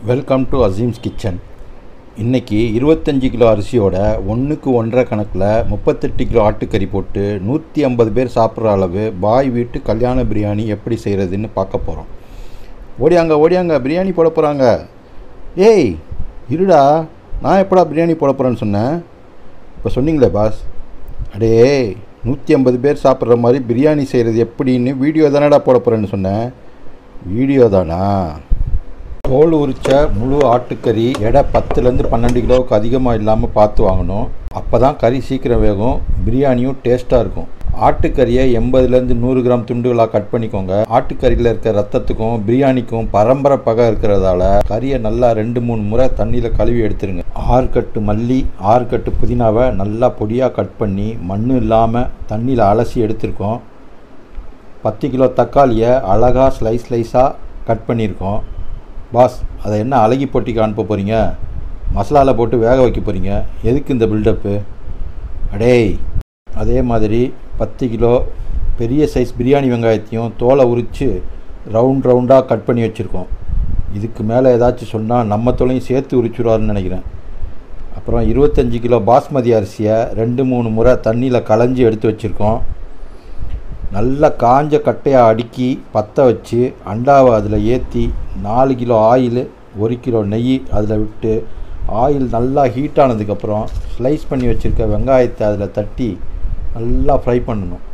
welcome to Aseem's kitchen இன்றைக்கி இருபத்தஞ்சி kilo அரிசியோட ஒன்றுக்கு ஒன்றரை கணக்கில் முப்பத்தெட்டு கிலோ ஆட்டுக்கறி போட்டு நூற்றி ஐம்பது பேர் சாப்பிட்ற அளவு பாய் வீட்டு கல்யாண பிரியாணி எப்படி செய்கிறதுன்னு பார்க்க போகிறோம் ஓடியாங்க ஓடியாங்க பிரியாணி போட போகிறாங்க ஏய் இருடா நான் எப்படா பிரியாணி போட போகிறேன்னு சொன்னேன் இப்போ சொன்னீங்களே பாஸ் அடே நூற்றி ஐம்பது பேர் சாப்பிட்ற மாதிரி பிரியாணி செய்கிறது எப்படின்னு வீடியோ தானடா போட போகிறேன்னு சொன்னேன் வீடியோ தானா தோல் உரிச்ச முழு ஆட்டுக்கறி எடை பத்துலேருந்து பன்னெண்டு கிலோவுக்கு அதிகமாக இல்லாமல் பார்த்து வாங்கணும் அப்போ தான் கறி சீக்கிரம் வேகும் பிரியாணியும் டேஸ்ட்டாக இருக்கும் ஆட்டுக்கறியை எண்பதுலேருந்து நூறு கிராம் துண்டுகளாக கட் பண்ணிக்கோங்க ஆட்டுக்கறியில் இருக்க ரத்தத்துக்கும் பிரியாணிக்கும் பரம்பரை பகை இருக்கிறதால கறியை நல்லா ரெண்டு மூணு முறை தண்ணியில் கழுவி எடுத்துருங்க ஆறு கட்டு மல்லி ஆறு கட்டு புதினாவை நல்லா பொடியாக கட் பண்ணி மண் இல்லாமல் தண்ணியில் அலசி எடுத்திருக்கோம் பத்து கிலோ தக்காளியை அழகாக ஸ்லைஸ் ஸ்லைஸாக கட் பண்ணியிருக்கோம் பாஸ் அதை என்ன அழகி பொட்டிக்கு அனுப்ப போகிறீங்க மசாலாவில் போட்டு வேக வைக்க போகிறீங்க எதுக்கு இந்த பில்டப்பு அடேய் அதே மாதிரி பத்து கிலோ பெரிய சைஸ் பிரியாணி வெங்காயத்தையும் தோலை உரித்து ரவுண்ட் ரவுண்டாக கட் பண்ணி வச்சுருக்கோம் இதுக்கு மேலே ஏதாச்சும் சொன்னால் நம்ம தோலையும் சேர்த்து உரிச்சுடுவாருன்னு நினைக்கிறேன் அப்புறம் இருபத்தஞ்சி கிலோ பாஸ்மதி அரிசியை ரெண்டு மூணு முறை தண்ணியில் களைஞ்சி எடுத்து வச்சுருக்கோம் நல்லா காஞ்ச கட்டையாக அடுக்கி பற்ற வச்சு அண்டாவை அதில் ஏற்றி நாலு கிலோ ஆயில் ஒரு கிலோ நெய் அதில் விட்டு ஆயில் நல்லா ஹீட் ஆனதுக்கப்புறம் ஸ்லைஸ் பண்ணி வச்சுருக்க வெங்காயத்தை அதில் தட்டி நல்லா ஃப்ரை பண்ணணும்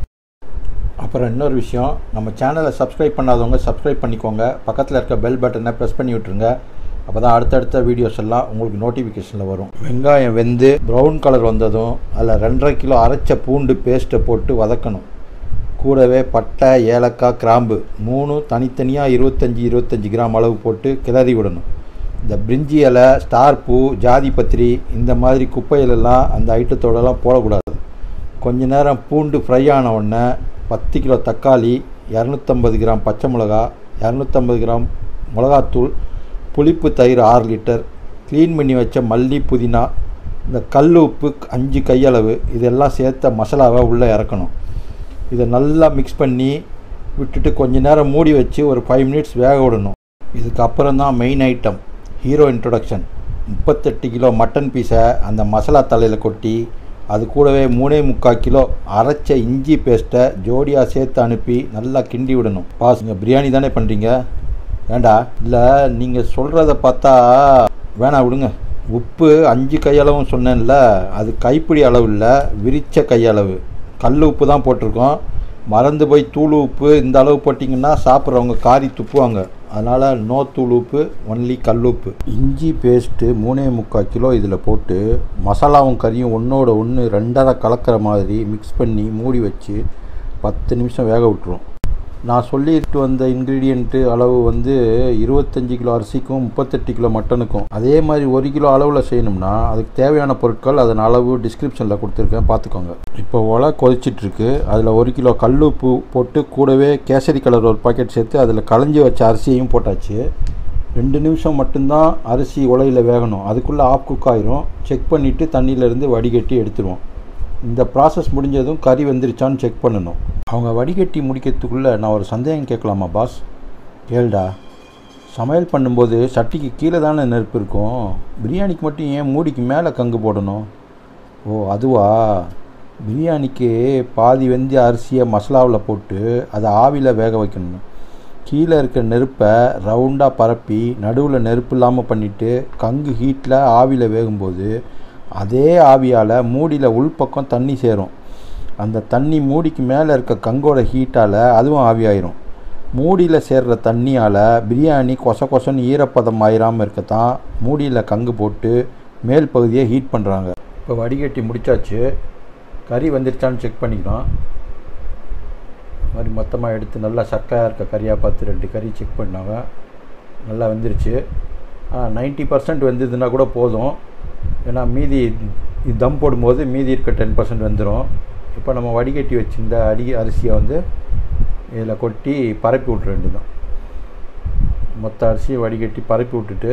அப்புறம் இன்னொரு விஷயம் நம்ம சேனலை சப்ஸ்கிரைப் பண்ணாதவங்க சப்ஸ்கிரைப் பண்ணிக்கோங்க பக்கத்தில் இருக்க பெல் பட்டனை ப்ரெஸ் பண்ணி விட்டுருங்க அப்போ தான் அடுத்தடுத்த வீடியோஸ் எல்லாம் உங்களுக்கு நோட்டிஃபிகேஷனில் வரும் வெங்காயம் வெந்து ப்ரௌன் கலர் வந்ததும் அதில் ரெண்டரை கிலோ அரைச்ச பூண்டு பேஸ்ட்டை போட்டு வதக்கணும் கூடவே பட்டை ஏலக்காய் கிராம்பு மூணு தனித்தனியாக இருபத்தஞ்சி இருபத்தஞ்சி கிராம் அளவு போட்டு கிளறி விடணும் இந்த பிரிஞ்சி இலை ஸ்டார் பூ ஜாதி பத்திரி இந்த மாதிரி குப்பையிலெல்லாம் அந்த ஐட்டத்தோடலாம் போடக்கூடாது கொஞ்ச நேரம் பூண்டு ஃப்ரை ஆன உடனே பத்து கிலோ தக்காளி இரநூத்தம்பது கிராம் பச்சை மிளகா இரநூத்தம்பது கிராம் மிளகாத்தூள் புளிப்பு தயிர் ஆறு லிட்டர் க்ளீன் பண்ணி வச்ச மல்லி புதினா இந்த கல் உப்பு அஞ்சு கையளவு இதெல்லாம் சேர்த்த மசாலாவை உள்ளே இறக்கணும் இதை நல்லா மிக்ஸ் பண்ணி விட்டுட்டு கொஞ்ச நேரம் மூடி வச்சு ஒரு ஃபைவ் மினிட்ஸ் வேக விடணும் இதுக்கப்புறம் தான் மெயின் ஐட்டம் ஹீரோ இன்ட்ரொடக்ஷன் முப்பத்தெட்டு கிலோ மட்டன் பீஸை அந்த மசாலா தலையில் கொட்டி அது கூடவே மூணே முக்கால் கிலோ அரைச்ச இஞ்சி பேஸ்ட்டை ஜோடியாக சேர்த்து அனுப்பி நல்லா கிண்டி விடணும் பாஸ் நீங்கள் பிரியாணி தானே பண்ணுறீங்க வேண்டா இல்லை நீங்கள் சொல்கிறத பார்த்தா வேணாம் விடுங்க உப்பு அஞ்சு கையளவும் சொன்னேன்ல அது கைப்பிடி அளவு இல்லை விரிச்ச கையளவு கல் உப்பு தான் போட்டிருக்கோம் மறந்து போய் தூள் உப்பு இந்த அளவு போட்டிங்கன்னா சாப்பிட்றவங்க காரி துப்புவாங்க அதனால் நோ தூள் உப்பு ஒன்லி கல் உப்பு இஞ்சி பேஸ்ட்டு மூணே முக்கால் கிலோ இதில் போட்டு மசாலாவும் கறியும் ஒன்றோட ஒன்று ரெண்டரை கலக்கிற மாதிரி மிக்ஸ் பண்ணி மூடி வச்சு பத்து நிமிஷம் வேக விட்டுரும் நான் சொல்லிட்டு வந்த இன்க்ரீடியண்ட்டு அளவு வந்து இருபத்தஞ்சி கிலோ அரிசிக்கும் முப்பத்தெட்டு கிலோ மட்டனுக்கும் அதே மாதிரி ஒரு கிலோ அளவில் செய்யணும்னா அதுக்கு தேவையான பொருட்கள் அதன் அளவு டிஸ்கிரிப்ஷனில் கொடுத்துருக்கேன் பார்த்துக்கோங்க இப்போ ஒலை கொதிச்சிட்ருக்கு அதில் ஒரு கிலோ கல்லுப்பு போட்டு கூடவே கேசரி கலர் ஒரு பாக்கெட் சேர்த்து அதில் களைஞ்சி வச்ச அரிசியையும் போட்டாச்சு ரெண்டு நிமிஷம் மட்டும்தான் அரிசி உலையில் வேகணும் அதுக்குள்ளே ஆஃப் குக் ஆயிரும் செக் பண்ணிவிட்டு தண்ணியிலேருந்து வடிகட்டி எடுத்துருவோம் இந்த ப்ராசஸ் முடிஞ்சதும் கறி வெந்துருச்சான்னு செக் பண்ணணும் அவங்க வடிகட்டி முடிக்கிறதுக்குள்ளே நான் ஒரு சந்தேகம் கேட்கலாமா பாஸ் கேள்டா சமையல் பண்ணும்போது சட்டிக்கு கீழே தானே நெருப்பு இருக்கும் பிரியாணிக்கு மட்டும் ஏன் மூடிக்கு மேலே கங்கு போடணும் ஓ அதுவா பிரியாணிக்கு பாதி வெந்த அரிசியை மசாலாவில் போட்டு அதை ஆவியில் வேக வைக்கணும் கீழே இருக்க நெருப்பை ரவுண்டாக பரப்பி நடுவில் நெருப்பு இல்லாமல் பண்ணிவிட்டு கங்கு ஹீட்டில் ஆவியில் வேகும்போது அதே ஆவியால் மூடியில் உள்பக்கம் தண்ணி சேரும் அந்த தண்ணி மூடிக்கு மேலே இருக்க கங்கோட ஹீட்டால் அதுவும் ஆவியாயிரும் மூடியில் சேர்கிற தண்ணியால் பிரியாணி கொச கொசன்னு ஈரப்பதம் ஆயிராமல் இருக்கத்தான் மூடியில் கங்கு போட்டு மேல் பகுதியை ஹீட் பண்ணுறாங்க இப்போ வடிகட்டி முடித்தாச்சு கறி வந்துருச்சான்னு செக் பண்ணிக்கிறோம் மாதிரி மொத்தமாக எடுத்து நல்லா சக்கையாக இருக்க கறியாக பார்த்து ரெண்டு கறி செக் பண்ணாங்க நல்லா வெந்துருச்சு நைன்ட்டி பர்சன்ட் வெந்ததுன்னா கூட போதும் ஏன்னா மீதி இது தம் போடும்போது மீதி இருக்க டென் பர்சன்ட் வந்துடும் இப்போ நம்ம வடிகட்டி வச்சிருந்த அடி அரிசியை வந்து இதில் கொட்டி பரப்பி விட்ற வேண்டியதான் மொத்த அரிசியை வடிகட்டி பரப்பி விட்டுட்டு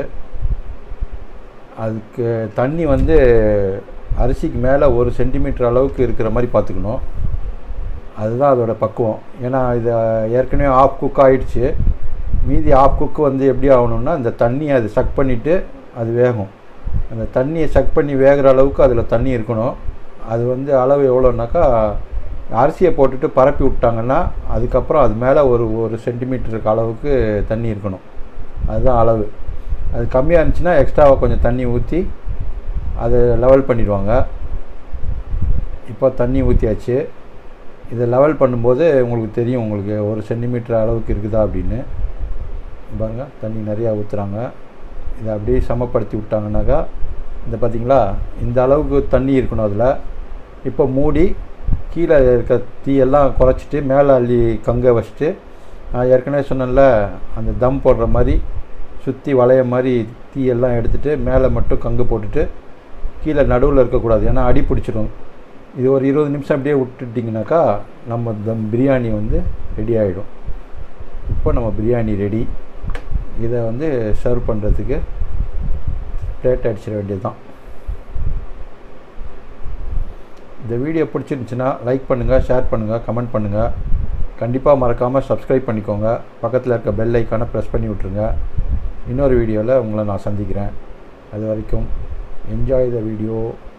அதுக்கு தண்ணி வந்து அரிசிக்கு மேலே ஒரு சென்டிமீட்டர் அளவுக்கு இருக்கிற மாதிரி பார்த்துக்கணும் அதுதான் அதோட பக்குவம் ஏன்னா இது ஏற்கனவே ஆஃப் குக் ஆகிடுச்சு மீதி ஆஃப் குக்கு வந்து எப்படி ஆகணும்னா இந்த தண்ணியை அது சக் பண்ணிவிட்டு அது வேகும் அந்த தண்ணியை சக் பண்ணி வேகிற அளவுக்கு அதில் தண்ணி இருக்கணும் அது வந்து அளவு எவ்வளோனாக்கா அரிசியை போட்டுட்டு பரப்பி விட்டாங்கன்னா அதுக்கப்புறம் அது மேலே ஒரு ஒரு சென்டிமீட்டருக்கு அளவுக்கு தண்ணி இருக்கணும் அதுதான் அளவு அது கம்மியாக இருந்துச்சுன்னா எக்ஸ்ட்ராவாக கொஞ்சம் தண்ணி ஊற்றி அதை லெவல் பண்ணிடுவாங்க இப்போ தண்ணி ஊற்றியாச்சு இதை லெவல் பண்ணும்போது உங்களுக்கு தெரியும் உங்களுக்கு ஒரு சென்டிமீட்டர் அளவுக்கு இருக்குதா அப்படின்னு பாருங்கள் தண்ணி நிறையா ஊற்றுறாங்க இதை அப்படியே சமப்படுத்தி விட்டாங்கனாக்கா இந்த பார்த்தீங்களா இந்த அளவுக்கு தண்ணி இருக்கணும் அதில் இப்போ மூடி கீழே இருக்க தீயெல்லாம் குறைச்சிட்டு மேலே அள்ளி கங்கை வச்சுட்டு நான் ஏற்கனவே சொன்னேன்ல அந்த தம் போடுற மாதிரி சுற்றி வளைய மாதிரி தீயெல்லாம் எடுத்துகிட்டு மேலே மட்டும் கங்கு போட்டுட்டு கீழே நடுவில் இருக்கக்கூடாது ஏன்னா அடி பிடிச்சிடும் இது ஒரு இருபது நிமிஷம் அப்படியே விட்டுட்டிங்கனாக்கா நம்ம தம் பிரியாணி வந்து ரெடி ஆகிடும் இப்போ நம்ம பிரியாணி ரெடி இதை வந்து சர்வ் பண்ணுறதுக்கு பிளேட் அடிச்சிட வேண்டியது தான் இந்த வீடியோ பிடிச்சிருந்துச்சின்னா லைக் பண்ணுங்கள் ஷேர் பண்ணுங்கள் கமெண்ட் பண்ணுங்கள் கண்டிப்பாக மறக்காமல் சப்ஸ்கிரைப் பண்ணிக்கோங்க பக்கத்தில் இருக்க பெல் ஐக்கானை ப்ரெஸ் பண்ணி விட்ருங்க இன்னொரு வீடியோவில் உங்களை நான் சந்திக்கிறேன் அது வரைக்கும் என்ஜாய் த வீடியோ